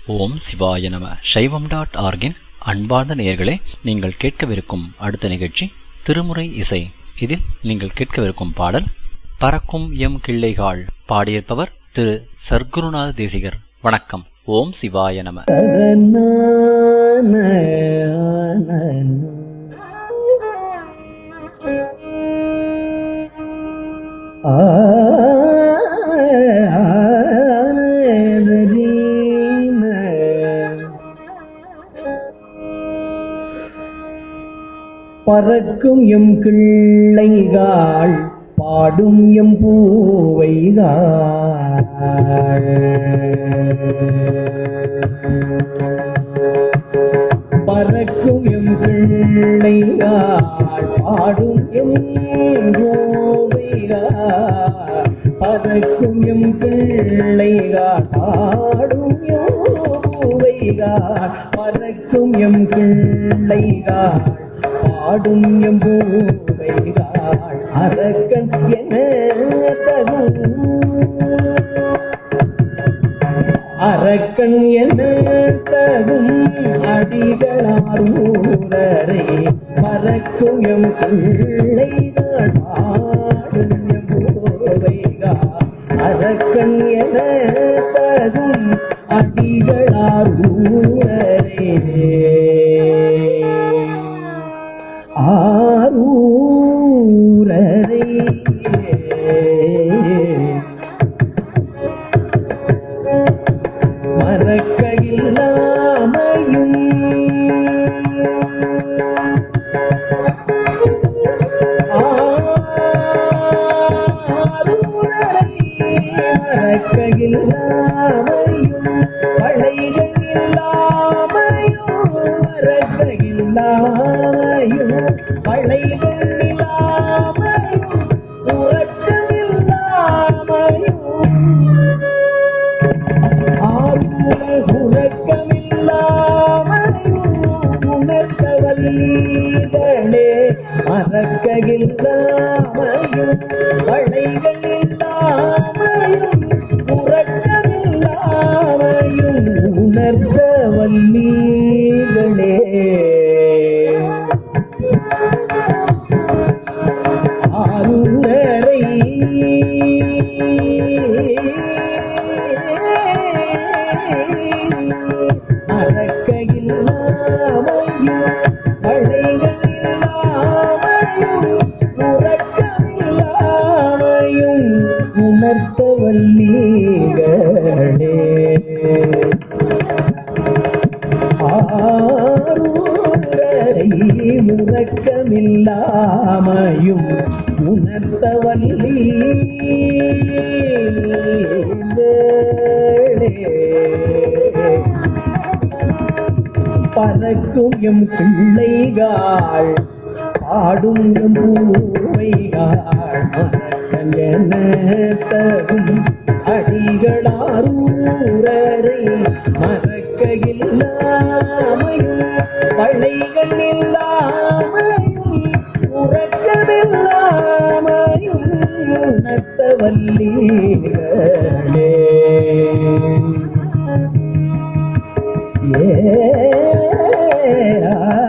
ஓம் சிவாய நம சைவம் டாட் ஆர்கின் அன்பார்ந்த நேயர்களே நீங்கள் கேட்கவிருக்கும் அடுத்த நிகழ்ச்சி திருமுறை இசை இதில் நீங்கள் கேட்கவிருக்கும் பாடல் பறக்கும் எம் கிள்ளைகாள் பாடியிருப்பவர் திரு சர்க்குருநாத தேசிகர் வணக்கம் ஓம் சிவாய நம பறக்கும் எம் கிள்ளைகாள் பாடும் எம் பூவைகாள் பறக்கும் எம் பிள்ளைகாள் பாடும் எம் பூவைகாள் பறக்கும் எம் பிள்ளைகாள் பாடும் எம் பூவைகாள் பறக்கும் எம் பிள்ளைகாள் பாடும் எம் பூவைகாள் அரக்கன் என தகும் அரக்கன் என தகும் அடிகளாரூரரை பறக்கும் எம் பிள்ளைகள் பாடும் எம் போவைகள் அரக்கன் என தகும் அடிகளாரூரரே ஆரூரரே மறக்க இல்லாமையும் மறக்க இல்லாமையும் பழைகள் இல்லாமையும் மறக்க இல்லாமையும் பழைகள் இல்லாமையும் உறக்கம் இல்லாமையும் உணர்த்தவல்லீதளே மறக்கையில்லாமையும் வளைகள் இல்லாமையும் உறக்கமில்லாமையும் உணர்த்தவல்லீகளே ஆரூரரை மறக்கையில்லாமையும் பழைகள் இல்லாமையும் உறக்கமில்லாமையும் உணர்த்தவல்லீகளே ஆரூரரை உறக்கமில்லாமையும் உணர்த்தவல்லீகளே பறக்கும் எம் பிள்ளைகாள் பாடும் எம் பூவைகாள் மறக்கல் என தகும் அடிகளாரூரரை மறக்க இல்லாமையும் பழைகள் இல்லாமையும் உறக்கமில்லாமையும் உணர்த்தவல்லீர்களே ஏ